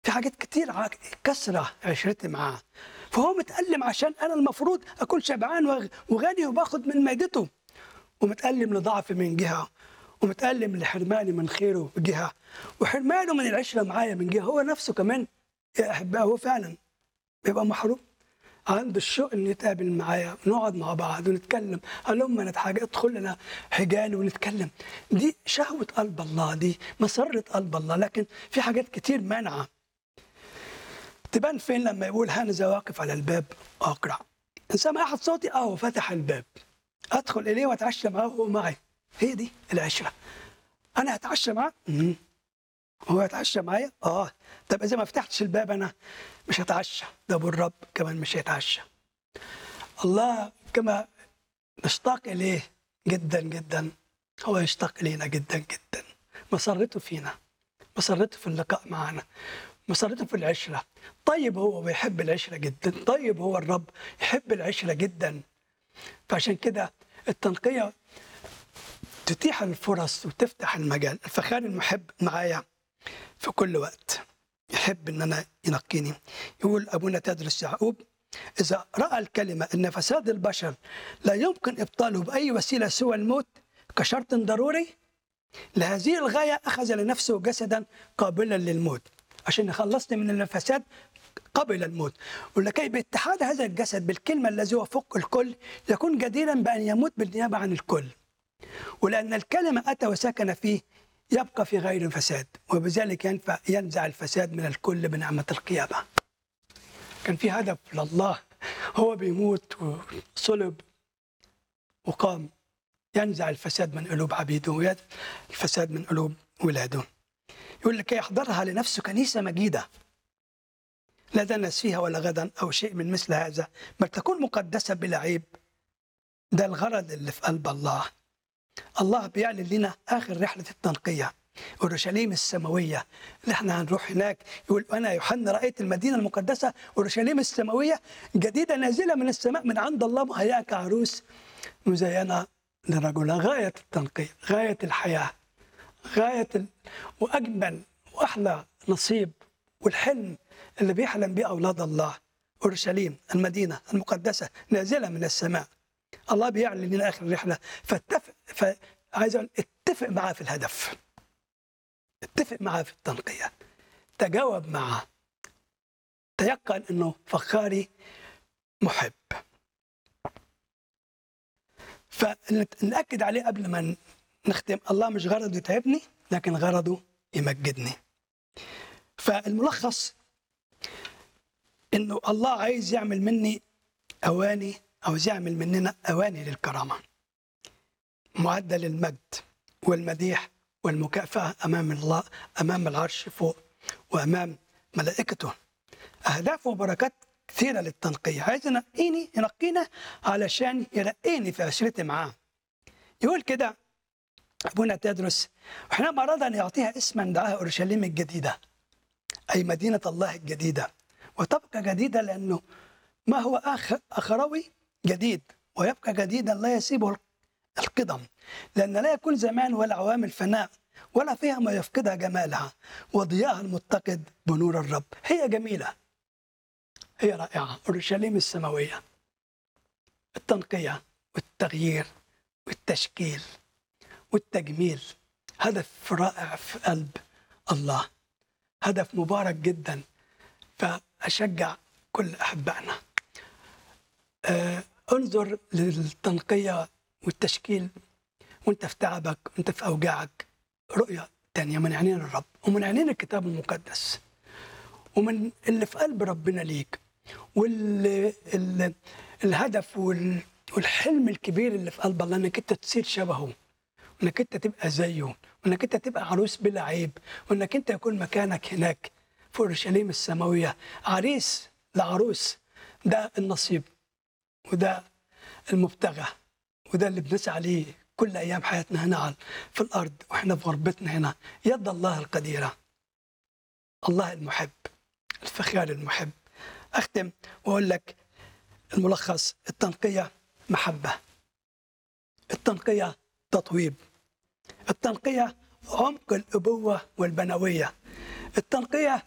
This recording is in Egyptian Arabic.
في حاجات كتير ع- كسرة عشرتي معاه فهو متألم عشان أنا المفروض أكون شبعان وغ- وغني وباخد من معدته ومتألم لضعفي من جهة ومتألم لحرماني من خيره جهة وحرمانه من العشرة معايا من جهة هو نفسه كمان يا أحبائي هو فعلا بيبقى محروم عنده الشوق انه يتقابل معايا ونقعد مع بعض ونتكلم هلما نتحاجة ادخل لنا حجال ونتكلم دي شهوة قلب الله دي مسرة قلب الله لكن في حاجات كتير مانعة تبان فين لما يقول هانذا واقف على الباب اقرع ان سمع احد صوتي اه فتح الباب ادخل اليه واتعشى معاه وهو معي هي دي العشره انا هتعشى معاه مم. هو يتعشى معايا اه طب اذا ما فتحتش الباب انا مش هتعشى ده ابو الرب كمان مش هيتعشى الله كما نشتاق اليه جدا جدا هو يشتاق الينا جدا جدا مسرته فينا مسرته في اللقاء معنا مسرته في العشره طيب هو بيحب العشره جدا طيب هو الرب يحب العشره جدا فعشان كده التنقيه تتيح الفرص وتفتح المجال الفخار المحب معايا في كل وقت يحب ان انا ينقيني يقول ابونا تدرس يعقوب اذا راى الكلمه ان فساد البشر لا يمكن ابطاله باي وسيله سوى الموت كشرط ضروري لهذه الغايه اخذ لنفسه جسدا قابلا للموت عشان يخلصني من الفساد قبل الموت ولكي باتحاد هذا الجسد بالكلمه الذي هو فوق الكل يكون جديرا بان يموت بالنيابه عن الكل ولأن الكلمة أتى وسكن فيه يبقى في غير فساد وبذلك ينفع ينزع الفساد من الكل بنعمة القيامة كان في هدف لله هو بيموت وصلب وقام ينزع الفساد من قلوب عبيده وينزع الفساد من قلوب ولاده يقول لكي يحضرها لنفسه كنيسة مجيدة لا دنس فيها ولا غدا أو شيء من مثل هذا بل تكون مقدسة بلا عيب ده الغرض اللي في قلب الله الله بيعلن لنا اخر رحله التنقيه اورشليم السماويه اللي احنا هنروح هناك يقول انا يوحنا رايت المدينه المقدسه اورشليم السماويه جديده نازله من السماء من عند الله مهيئه كعروس مزينه لرجل غايه التنقيه غايه الحياه غايه ال... واجمل واحلى نصيب والحلم اللي بيحلم بيه اولاد الله اورشليم المدينه المقدسه نازله من السماء الله بيعلن لنا اخر الرحله فاتفق فعايز اقول اتفق معاه في الهدف اتفق معاه في التنقيه تجاوب معاه تيقن انه فخاري محب فنأكد عليه قبل ما نختم الله مش غرضه يتعبني لكن غرضه يمجدني فالملخص انه الله عايز يعمل مني اواني عاوز يعمل مننا اواني للكرامه معدة للمجد والمديح والمكافأة أمام الله أمام العرش فوق وأمام ملائكته أهداف وبركات كثيرة للتنقية عايز ينقيني ينقينا علشان يرقيني في عشرتي معاه يقول كده أبونا تدرس وحينما أراد أن يعطيها اسما دعاها أورشليم الجديدة أي مدينة الله الجديدة وتبقى جديدة لأنه ما هو آخر أخروي جديد ويبقى جديدا لا يسيبه القدم لأن لا يكون زمان ولا عوامل فناء ولا فيها ما يفقدها جمالها وضياءها المتقد بنور الرب هي جميلة هي رائعة أورشليم السماوية التنقية والتغيير والتشكيل والتجميل هدف رائع في قلب الله هدف مبارك جدا فأشجع كل أحبائنا آه انظر للتنقية والتشكيل وانت في تعبك وانت في أوجاعك رؤية تانية من عينين الرب ومن عينين الكتاب المقدس ومن اللي في قلب ربنا ليك والهدف والحلم الكبير اللي في قلب الله انك انت تصير شبهه وانك انت تبقى زيه وانك انت تبقى عروس بلا عيب وانك انت يكون مكانك هناك في اورشليم السماويه عريس لعروس ده النصيب وده المبتغى وده اللي بنسعى ليه كل ايام حياتنا هنا في الارض واحنا في غربتنا هنا يد الله القديره الله المحب الفخار المحب اختم واقول لك الملخص التنقيه محبه التنقيه تطويب التنقيه عمق الابوه والبنويه التنقيه